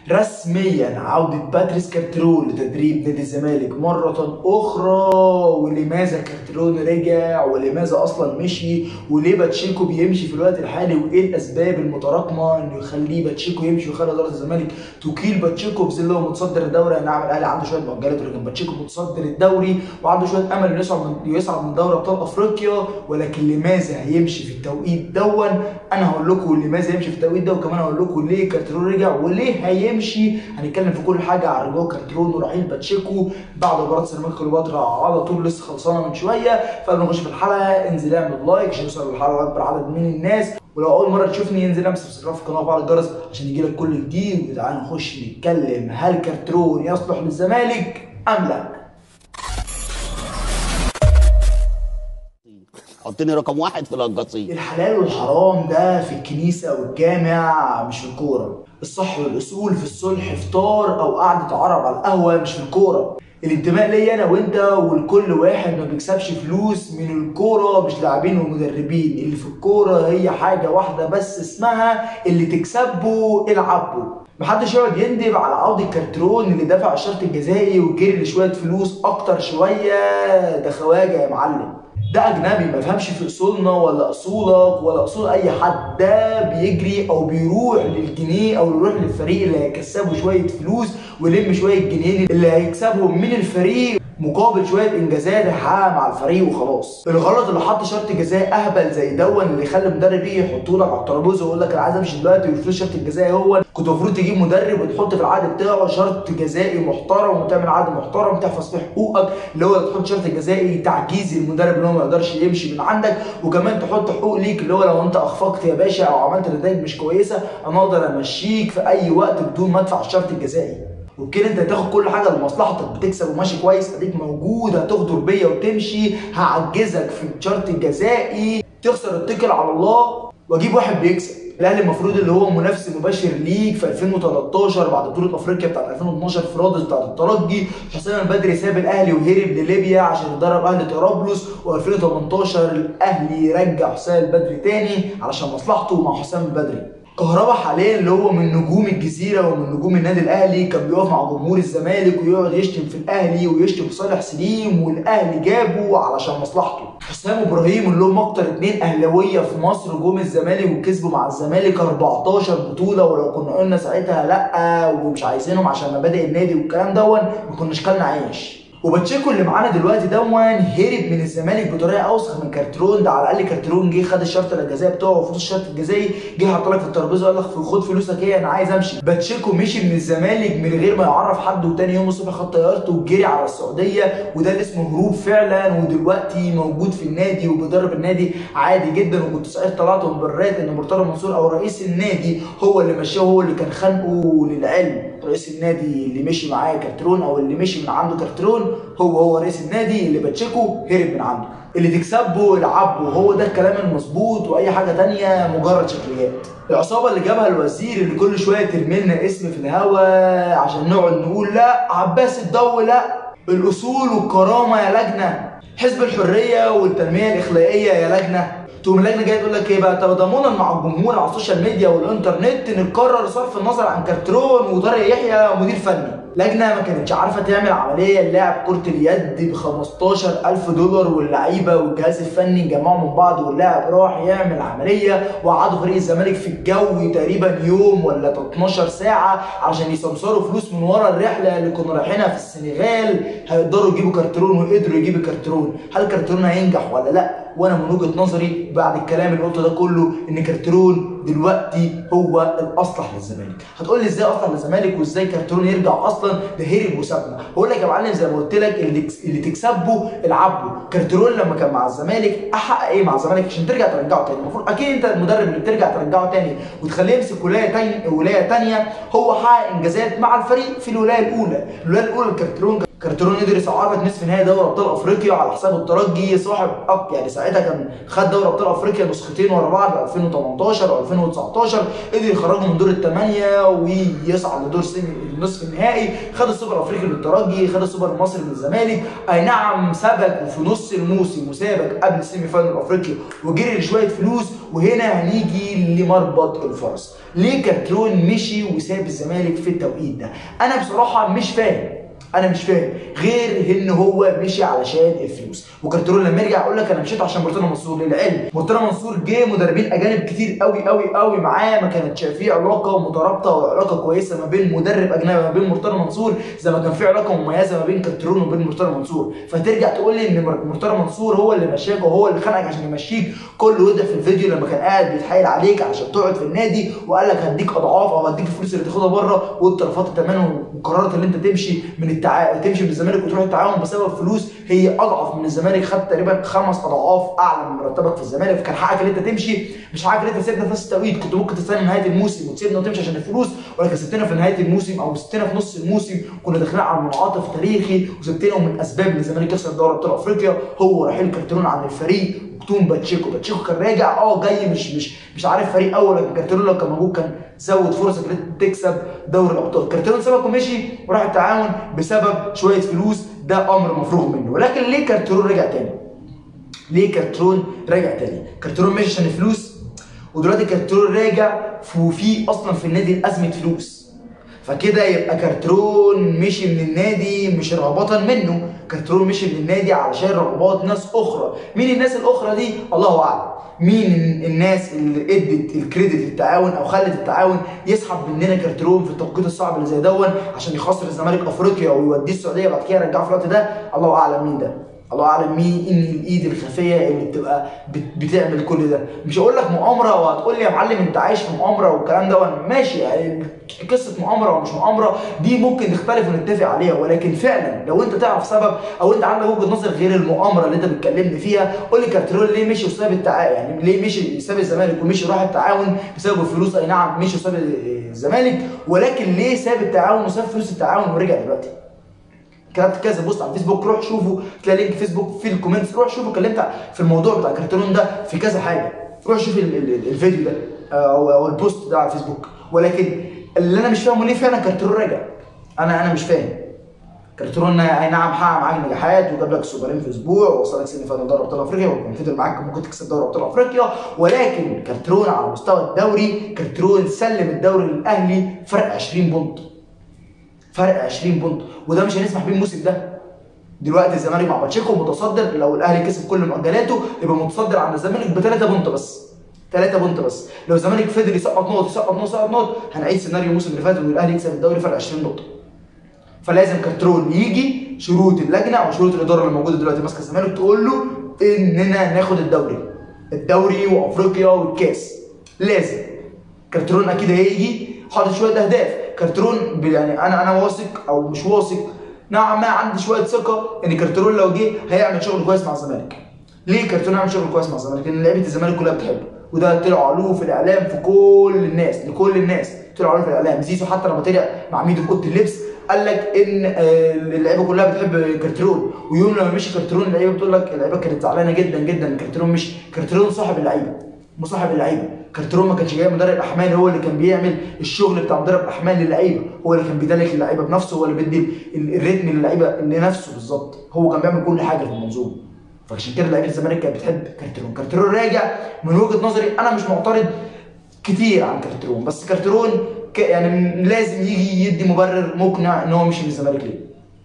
رسميا عودة باتريس كارترون لتدريب نادي الزمالك مرة أخرى ولماذا كارترون رجع ولماذا أصلا مشي وليه باتشيكو بيمشي في الوقت الحالي وإيه الأسباب المتراكمة إنه يخليه باتشيكو يمشي ويخلي إدارة الزمالك تكيل باتشيكو بظل هو متصدر الدوري نعم الأهلي عنده شوية مؤجلات ولكن باتشيكو متصدر الدوري وعنده شوية أمل إنه يصعد من يصعد من دوري أبطال أفريقيا ولكن لماذا هيمشي في التوقيت دون أنا هقول لكم لماذا يمشي في التوقيت ده وكمان هقول لكم ليه كارترون رجع وليه هيمشي هنتكلم في كل حاجه عن رجوع كارترون ورحيل باتشيكو بعد مباراه سيراميكا كليوباترا على طول لسه خلصانه من شويه فقبل ما نخش في الحلقه انزل اعمل لايك عشان يوصل الحلقه لاكبر عدد من الناس ولو اول مره تشوفني انزل امسك سبسكرايب في القناه وفعل الجرس عشان يجيلك كل جديد وتعالى نخش نتكلم هل كارترون يصلح للزمالك ام لا؟ حطني رقم واحد في القصيم الحلال والحرام ده في الكنيسة والجامع مش في الكورة الصح والأصول في الصلح فطار أو قعدة عرب على القهوة مش في الكورة الانتماء ليا انا وانت ولكل واحد ما بيكسبش فلوس من الكوره مش لاعبين ومدربين اللي في الكوره هي حاجه واحده بس اسمها اللي تكسبه العبه محدش يقعد يندب على عوض الكارترون اللي دفع الشرط الجزائي وجري لشويه فلوس اكتر شويه ده خواجه يا معلم ده اجنبي ما يفهمش في اصولنا ولا اصولك ولا اصول اي حد ده بيجري او بيروح للجنيه او يروح للفريق اللي هيكسبه شويه فلوس ويلم شويه جنيه اللي هيكسبهم من الفريق مقابل شويه انجازات يحققها مع الفريق وخلاص الغلط اللي حط شرط جزائي اهبل زي دون اللي يخلي مدرب يجي يحطه لك على الترابيزه ويقول لك انا عايز امشي دلوقتي وفلوس شرط الجزائي هو كنت المفروض تجيب مدرب وتحط في العقد بتاعه شرط جزائي محترم وتعمل عقد محترم تحفظ فيه حقوقك اللي هو تحط شرط جزائي تعجيزي المدرب اللي هو ما يقدرش يمشي من عندك وكمان تحط حقوق ليك اللي هو لو انت اخفقت يا باشا او عملت نتائج مش كويسه انا اقدر امشيك في اي وقت بدون ما ادفع الشرط الجزائي وبكده انت هتاخد كل حاجه لمصلحتك بتكسب وماشي كويس اديك موجود هتغدر بيا وتمشي هعجزك في الشرط الجزائي تخسر اتكل على الله واجيب واحد بيكسب الاهلي المفروض اللي هو منافس مباشر ليك في 2013 بعد بطوله افريقيا بتاعت 2012 في رادس بتاعت الترجي حسام البدري ساب الاهلي وهرب لليبيا عشان يدرب اهلي طرابلس و2018 الاهلي رجع حسام البدري تاني علشان مصلحته مع حسام البدري كهربا حاليا اللي هو من نجوم الجزيره ومن نجوم النادي الاهلي كان بيقف مع جمهور الزمالك ويقعد يشتم في الاهلي ويشتم في صالح سليم والاهلي جابه علشان مصلحته حسام ابراهيم اللي هم اكتر اتنين اهلاويه في مصر جم الزمالك وكسبوا مع الزمالك 14 بطوله ولو كنا قلنا ساعتها لا ومش عايزينهم عشان مبادئ النادي والكلام دون ما كناش كلنا عيش وباتشيكو اللي معانا دلوقتي دون هرب من الزمالك بطريقه اوسخ من كارترون ده على الاقل كارترون جه خد الشرط الجزائي بتاعه وفلوس الشرط الجزائي جه حط لك في الترابيزه وقال لك خد فلوسك ايه انا عايز امشي باتشيكو مشي من الزمالك من غير ما يعرف حد وتاني يوم الصبح خد طيارته وجري على السعوديه وده اللي اسمه هروب فعلا ودلوقتي موجود في النادي وبيدرب النادي عادي جدا وكنت ساعتها طلعت مبررات ان مرتضى منصور او رئيس النادي هو اللي مشاه هو اللي كان خانقه للعلم رئيس النادي اللي مشي معاه كارترون او اللي مشي من عنده كارترون هو هو رئيس النادي اللي باتشيكو هرب من عنده اللي تكسبه العبه هو ده الكلام المظبوط واي حاجه تانية مجرد شكليات العصابه اللي جابها الوزير اللي كل شويه ترمي لنا اسم في الهوا عشان نقعد نقول لا عباس الضو لا الاصول والكرامه يا لجنه حزب الحريه والتنميه الاخلاقيه يا لجنه تقوم اللجنه جايه تقول لك ايه بقى تضامنا مع الجمهور على السوشيال ميديا والانترنت نقرر صرف النظر عن كارترون وطارق يحيى مدير فني لجنه ما كانتش عارفه تعمل عمليه للاعب كره اليد ب 15000 دولار واللعيبه والجهاز الفني جمعوا من بعض واللاعب راح يعمل عمليه وقعدوا فريق الزمالك في الجو تقريبا يوم ولا 12 ساعه عشان يسمسروا فلوس من ورا الرحله اللي كنا رايحينها في السنغال هيقدروا يجيبوا كارترون وقدروا يجيبوا كارترون هل كارترون هينجح ولا لا وانا من وجهه نظري بعد الكلام اللي قلته ده كله ان كارترون دلوقتي هو الاصلح للزمالك هتقول لي ازاي اصلح للزمالك وازاي كارترون يرجع اصلا ده هرب وسابنا هقول لك يا معلم زي ما قلت لك اللي اللي تكسبه العبه كارترون لما كان مع الزمالك احقق ايه مع الزمالك عشان ترجع ترجعه تاني المفروض اكيد انت المدرب اللي بترجع ترجعه تاني وتخليه يمسك ولايه تاني ولايه تانيه هو حقق انجازات مع الفريق في الولايه الاولى الولايه الاولى الكارترون كارترون قدر يصعدك نصف نهائي دوري ابطال افريقيا على حساب الترجي صاحب أب يعني ساعتها كان خد دوري ابطال افريقيا نسختين ورا بعض 2018 و2019 قدر يخرجه من دور الثمانيه ويصعد لدور سيمي النصف النهائي خد السوبر الافريقي للترجي خد السوبر المصري من الزمالك اي نعم سبق في نص الموسم وسابق قبل السيمي فاينل الافريقي وجري لشويه فلوس وهنا هنيجي لمربط الفرس ليه كارترون مشي وساب الزمالك في التوقيت ده انا بصراحه مش فاهم انا مش فاهم غير ان هو مشي علشان الفلوس وكارترون لما يرجع يقول لك انا مشيت عشان مرتضى منصور للعلم مرتضى منصور جه مدربين اجانب كتير قوي قوي قوي معاه ما كانتش في علاقه مترابطه وعلاقه كويسه ما بين مدرب اجنبي ما بين مرتضى منصور زي ما كان في علاقه مميزه ما بين كارترون وبين مرتضى منصور فترجع تقول لي ان مرتضى منصور هو اللي مشاك وهو اللي خانقك عشان يمشيك كل وضع في الفيديو لما كان قاعد بيتحايل عليك عشان تقعد في النادي وقال لك هديك اضعاف او هديك الفلوس اللي تاخدها بره وانت رفضت تماما وقررت ان انت تمشي من التع... تمشي من الزمالك وتروح التعاون بسبب فلوس هي اضعف من الزمالك خد تقريبا خمس اضعاف اعلى من مرتبك في الزمالك فكان حقك ان انت تمشي مش حقك ان انت تسيبنا في نفس التوقيت كنت ممكن تستنى نهايه الموسم وتسيبنا وتمشي عشان الفلوس ولكن سبتنا في نهايه الموسم او سبتنا في نص الموسم كنا داخلين على منعطف تاريخي وسبتنا من اسباب ان الزمالك يخسر دوري ابطال افريقيا هو رحيل كارترون عن الفريق وتوم باتشيكو باتشيكو كان راجع اه جاي مش مش مش عارف فريق اول لكن كارترون لو كان موجود كان زود فرصك ان انت تكسب دوري الابطال كارترون سبق ومشي وراح التعاون بسبب شويه فلوس ده امر مفروغ منه ولكن ليه كارترون رجع تاني ليه كارترون رجع تاني كارترون مشي عشان الفلوس ودلوقتي كارترون راجع وفي اصلا في النادي ازمه فلوس فكده يبقى كارترون مشي من النادي مش رغبة منه كارترون مشي من النادي علشان رغبات ناس اخرى مين الناس الاخرى دي الله اعلم مين الناس اللي ادت الكريدت للتعاون او خلت التعاون يسحب مننا كارترون في التوقيت الصعب اللي زي دون عشان يخسر الزمالك افريقيا ويوديه السعوديه بعد كده يرجعه في الوقت ده الله اعلم مين ده الله اعلم مين ان الايد الخفيه اللي بتبقى بتعمل كل ده مش هقول لك مؤامره وهتقول لي يا معلم انت عايش في مؤامره والكلام ده ماشي يعني قصه مؤامره ومش مؤامره دي ممكن نختلف ونتفق عليها ولكن فعلا لو انت تعرف سبب او انت عندك وجهه نظر غير المؤامره اللي انت بتكلمني فيها قول لي كارترون ليه مشي وساب التعاون يعني ليه مشي ساب الزمالك ومشي راح التعاون بسبب الفلوس اي نعم مشي وساب الزمالك ولكن ليه ساب التعاون وساب فلوس التعاون ورجع دلوقتي كتبت كذا بوست على الفيسبوك روح شوفوا تلاقي لينك فيسبوك في الكومنتس روح شوفوا اتكلمت في الموضوع بتاع كارترون ده في كذا حاجه روح شوف الفيديو ده او او البوست ده على الفيسبوك ولكن اللي انا مش فاهمه ليه فعلا كارترون راجع انا انا مش فاهم كارترون اي نعم حقق معاك نجاحات وجاب لك سوبرين في اسبوع ووصلك سيمي فاينل دوري ابطال افريقيا وكان فضل معاك ممكن تكسب دوري ابطال افريقيا ولكن كارترون على مستوى الدوري كارترون سلم الدوري للاهلي فرق 20 بونت فرق 20 بونت وده مش هنسمح بيه الموسم ده دلوقتي الزمالك مع باتشيكو متصدر لو الاهلي كسب كل مؤجلاته يبقى متصدر عن الزمالك ب 3 بونت بس 3 بونت بس لو الزمالك فضل يسقط نقط يسقط نقط يسقط نقط هنعيد سيناريو الموسم اللي فات والاهلي يكسب الدوري فرق 20 نقطه فلازم كارترون يجي شروط اللجنه او شروط الاداره اللي موجوده دلوقتي ماسكه الزمالك تقول له اننا ناخد الدوري الدوري وافريقيا والكاس لازم كارترون اكيد هيجي حاطط شويه اهداف كارترون يعني انا انا واثق او مش واثق نوعا ما عندي شويه ثقه ان كارترون لو جه هيعمل شغل كويس مع الزمالك ليه كارترون يعمل شغل كويس مع الزمالك لان لعيبه الزمالك كلها بتحبه وده طلعوا عليه في الاعلام في كل الناس لكل الناس طلعوا عليه في الاعلام زيزو حتى لما طلع مع ميدو في اوضه اللبس قال لك ان اللعيبه كلها بتحب كارترون ويوم لما مشي كارترون اللعيبه بتقول لك اللعيبه كانت زعلانه جدا جدا كارترون مش كارترون صاحب اللعيبه مصاحب اللعيبه كارترون ما كانش جاي مدرب احمال هو اللي كان بيعمل الشغل بتاع مدرب الاحمال للعيبه هو اللي كان بيدلك اللعيبه بنفسه هو اللي بيدي الريتم للعيبه لنفسه بالظبط هو كان بيعمل كل حاجه في المنظومه فعشان كده لعيبه الزمالك كانت بتحب كارترون كارترون راجع من وجهه نظري انا مش معترض كتير عن كارترون بس كارترون يعني لازم يجي يدي مبرر مقنع ان هو مش من الزمالك ليه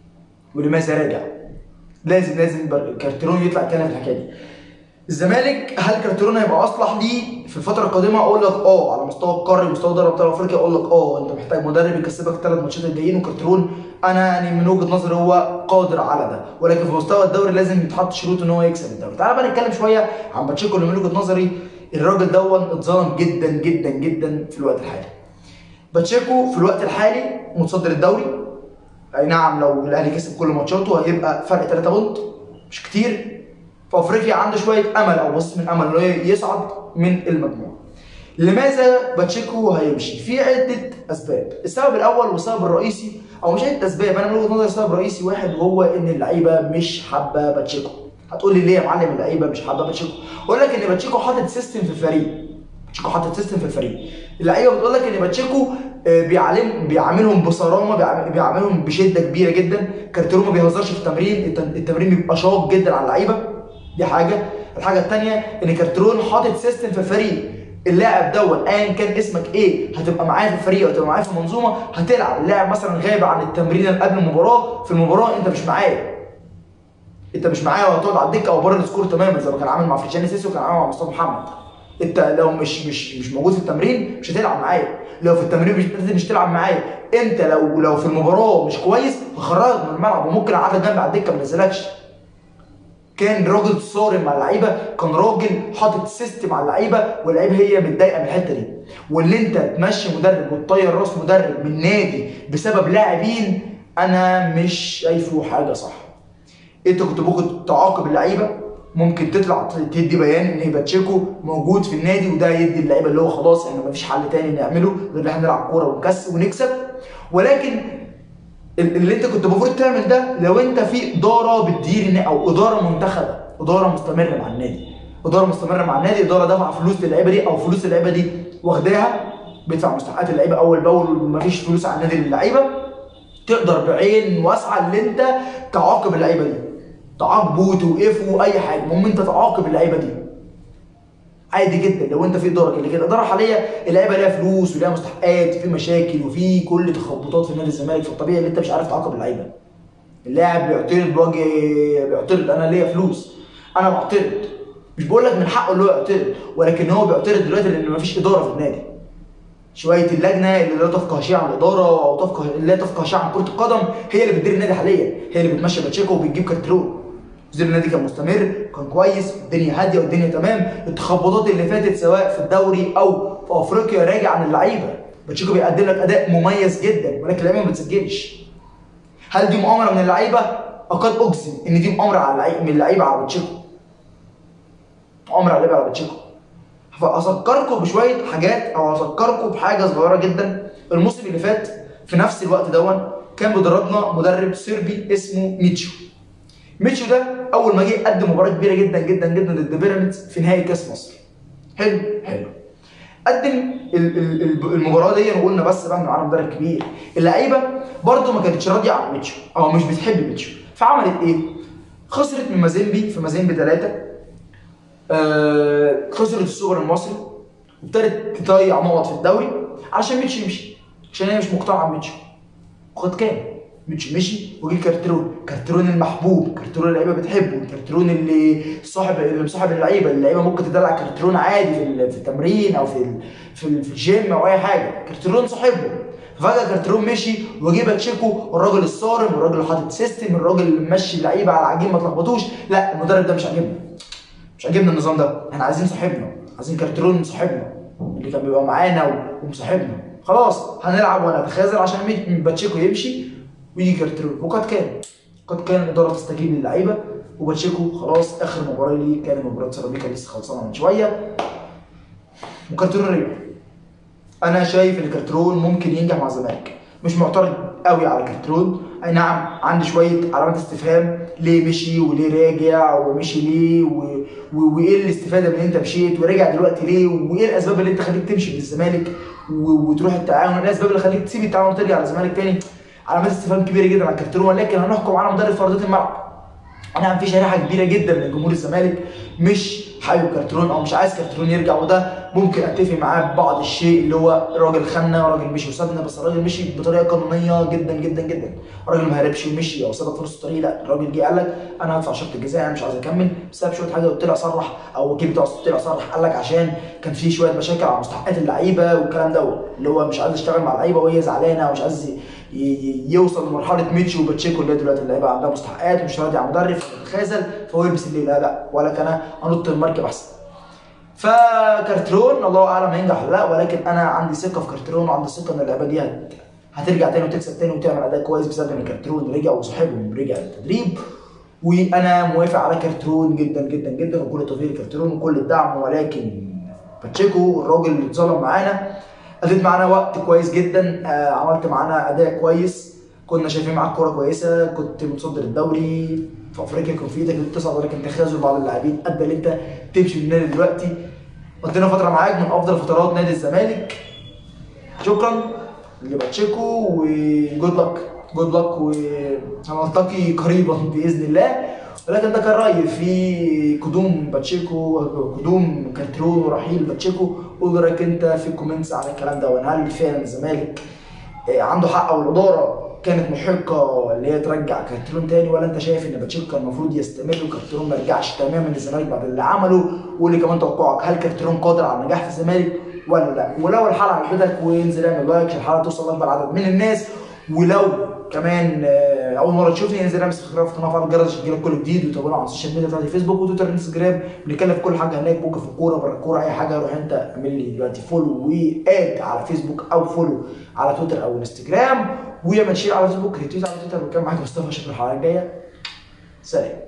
ولماذا راجع لازم لازم كارترون يطلع يتكلم في الحكايه دي الزمالك هل كارترون هيبقى اصلح ليه في الفتره القادمه اقول لك اه على مستوى القاري مستوى دوري ابطال افريقيا اقول لك اه انت محتاج مدرب يكسبك الثلاث ماتشات الجايين وكارترون انا يعني من وجهه نظري هو قادر على ده ولكن في مستوى الدوري لازم يتحط شروط ان هو يكسب الدوري تعال بقى نتكلم شويه عن باتشيكو اللي من وجهه نظري الراجل دون اتظلم جدا جدا جدا في الوقت الحالي باتشيكو في الوقت الحالي متصدر الدوري اي نعم لو الاهلي كسب كل ماتشاته هيبقى فرق 3 بونت مش كتير في افريقيا عنده شويه امل او بص من امل انه يصعد من المجموعه لماذا باتشيكو هيمشي؟ في عده اسباب، السبب الاول والسبب الرئيسي او مش عده اسباب انا من وجهه نظري سبب رئيسي واحد وهو ان اللعيبه مش حابه باتشيكو. هتقول لي ليه يا معلم اللعيبه مش حابه باتشيكو؟ اقول لك ان باتشيكو حاطط سيستم في الفريق. باتشيكو حاطط سيستم في الفريق. اللعيبه بتقول لك ان باتشيكو آه، بيعلم بيعاملهم بصرامه بيعام- بيعاملهم بشده كبيره جدا، كارتيرو ما بيهزرش في التمرين، الت- التمرين بيبقى شاق جدا على اللعيبه. دي حاجه، الحاجه الثانيه ان كارترون حاطط سيستم في الفريق اللاعب دوت ايا كان اسمك ايه هتبقى معايا في الفريق وتبقى معايا في المنظومه هتلعب اللاعب مثلا غايب عن التمرين اللي قبل المباراه في المباراه انت مش معايا انت مش معايا وهتقعد على الدكه او بره السكور تماما زي ما كان عامل مع فريتشاني سيسي وكان عامل مع مصطفى محمد انت لو مش مش مش موجود في التمرين مش هتلعب معايا لو في التمرين مش انت مش تلعب معايا انت لو لو في المباراه مش كويس هخرجك من الملعب وممكن اقعدك جنبي على الدكه ما انزلكش كان راجل صارم مع اللعيبه كان راجل حاطط سيستم على اللعيبه واللعيبه هي متضايقه من الحته دي واللي انت تمشي مدرب وتطير راس مدرب من نادي بسبب لاعبين انا مش شايفه حاجه صح انت كنت ممكن تعاقب اللعيبه ممكن تطلع تدي بيان ان باتشيكو موجود في النادي وده يدي اللعيبه اللي هو خلاص ان مفيش حل تاني نعمله غير ان احنا نلعب كوره ونكسب ونكسب ولكن ال- اللي انت كنت المفروض تعمل ده لو انت في اداره بتدير النا- او اداره منتخبه اداره مستمره مع النادي اداره مستمره مع النادي اداره دافعه فلوس للعيبه دي او فلوس اللعيبه دي واخداها بيدفع مستحقات اللعيبه اول باول ومفيش فلوس على النادي للعيبه تقدر بعين واسعه اللي انت تعاقب اللعيبه دي تعاقبه توقفه اي حاجه المهم انت تعاقب اللعيبه دي عادي جدا لو انت في اداره كده كده اداره حاليه اللعيبه ليها فلوس وليها مستحقات وفي مشاكل وفي كل تخبطات في نادي الزمالك فالطبيعي ان انت مش عارف تعاقب اللعيبه اللاعب بيعترض بوجه بيعترض انا ليا فلوس انا بعترض مش بقول لك من حقه اللي هو يعترض ولكن هو بيعترض دلوقتي لان مفيش اداره في النادي شويه اللجنه اللي لا تفقه شيء عن الاداره او تفقه لا تفقه شيء عن كره القدم هي اللي بتدير النادي حاليا هي اللي بتمشي باتشيكو وبتجيب كارترون مدير النادي كان مستمر كان كويس الدنيا هاديه والدنيا تمام التخبطات اللي فاتت سواء في الدوري او في افريقيا راجع عن اللعيبه باتشيكو بيقدم لك اداء مميز جدا ولكن اللعيبه ما بتسجلش هل دي مؤامره من اللعيبه؟ اكاد اجزم ان دي مؤامره على اللعيبه من اللعيبه على باتشيكو مؤامره على اللعيبه على باتشيكو فاذكركم بشويه حاجات او اذكركم بحاجه صغيره جدا الموسم اللي فات في نفس الوقت دون كان بيدربنا مدرب صربي اسمه ميتشو ميتشو ده اول ما جه قدم مباراه كبيره جدا جدا جدا ضد بيراميدز في نهائي كاس مصر حلو حلو قدم ال- ال- ال- المباراه دي وقلنا بس بقى ان معانا مدرب كبير اللعيبه برده ما كانتش راضيه عن ميتشو او مش بتحب ميتشو فعملت ايه؟ خسرت من مازيمبي في مازيمبي ثلاثه آه خسرت السوبر المصري وابتدت تضيع نقط في الدوري عشان ميتشو يمشي عشان هي مش مقتنعه بميتشو وخد كام؟ ميتشو مشي وجه كارترون كارترون المحبوب كارترون اللعيبه بتحبه كارترون اللي صاحب اللي مصاحب اللعيبه اللعيبه ممكن تدلع كارترون عادي في ال- في التمرين او في ال- في, ال- في الجيم او اي حاجه كارترون صاحبه فجاه كارترون مشي وجه باتشيكو الراجل الصارم الراجل اللي حاطط سيستم الراجل اللي ممشي اللعيبه على العجين ما تلخبطوش لا المدرب ده مش عاجبنا مش عاجبنا النظام ده احنا عايزين صاحبنا عايزين كارترون صاحبنا اللي كان بيبقى معانا و- ومصاحبنا خلاص هنلعب ونتخاذل عشان مي- باتشيكو يمشي ويجي كارترون وقد كان قد كان الاداره تستجيب للعيبه وباتشيكو خلاص اخر مباراه ليه كان مباراه سيراميكا لسه خلصانه من شويه وكارترون رجع انا شايف ان كارترون ممكن ينجح مع الزمالك مش معترض قوي على كارترون اي نعم عندي شويه علامات استفهام ليه مشي وليه راجع ومشي ليه و... و... وايه الاستفاده من ان انت مشيت ورجع دلوقتي ليه وايه الاسباب اللي انت خليك تمشي من الزمالك و... وتروح التعاون ايه الاسباب اللي خليك تسيب التعاون وترجع على الزمالك تاني علامات استفهام كبيره جدا على كارترون ولكن هنحكم على مدرب في ارضيه الملعب نعم في شريحه كبيره جدا من جمهور الزمالك مش حابب كارترون او مش عايز كارترون يرجع وده ممكن اتفق معاه ببعض الشيء اللي هو راجل خنا راجل مشي وسابنا بس الراجل مشي بطريقه قانونيه جدا جدا جدا الراجل ما هربش ومشي او سابك في نص الطريق لا الراجل جه قال لك انا هدفع شرط الجزاء انا مش عايز اكمل بسبب شويه حاجه وطلع صرح او وكيل بتاعه طلع صرح قال لك عشان كان في شويه مشاكل على مستحقات اللعيبه والكلام دوت اللي هو مش عايز يشتغل مع اللعيبه وهي زعلانه ومش عايز ي- ي- يوصل لمرحله ميتشو وباتشيكو اللي هي دلوقتي اللعيبه عندها مستحقات ومش راضي على المدرب خازل فهو يلبس الليل لا لا ولا كان انا انط المركب احسن فكارترون الله اعلم هينجح ولا لا ولكن انا عندي ثقه في كارترون وعندي ثقه ان اللعيبه دي هت- هترجع تاني وتكسب تاني وتعمل اداء كويس بسبب ان كارترون رجع وصاحبهم رجع للتدريب وانا موافق على كارترون جدا جدا جدا وكل التوفيق لكارترون وكل الدعم ولكن باتشيكو الراجل اللي اتظلم معانا اديت معانا وقت كويس جدا آه، عملت معانا اداء كويس كنا شايفين معاك كوره كويسه كنت متصدر الدوري في افريقيا كان في ايدك إنك تصعد ولكن تخاذل بعض اللاعبين ادى ان انت تمشي من النادي دلوقتي قضينا فتره معاك من افضل فترات نادي الزمالك شكرا لباتشيكو وجود لك جود لك وهنلتقي قريبا باذن الله ولكن ده كان رايي في قدوم باتشيكو قدوم كارترون ورحيل باتشيكو قول رايك انت في الكومنتس على الكلام ده وهل فعلا الزمالك آه، عنده حق او الاداره كانت محقه اللي هي ترجع كارترون تاني ولا انت شايف ان باتشيكو كان المفروض يستمر وكارترون ما يرجعش تماما للزمالك بعد اللي عمله وقول لي كمان توقعك هل كارترون قادر على النجاح في الزمالك ولا لا ولو الحلقه عجبتك وانزل اعمل لايك عشان الحلقه توصل لاكبر عدد من الناس ولو كمان آه، اول مره تشوفني انزل اعمل سبسكرايب في القناه وفعل الجرس عشان يجيلك كل جديد وتابعونا على السوشيال ميديا بتاعتي فيسبوك وتويتر وانستجرام بنتكلم في كل حاجه هناك ممكن في الكوره بره الكوره اي حاجه روح انت اعمل لي دلوقتي فولو واد على فيسبوك او فولو على تويتر او انستجرام ويعمل شير على فيسبوك ريتويت على تويتر وكان معاك مصطفى اشوفك الحلقه الجايه سلام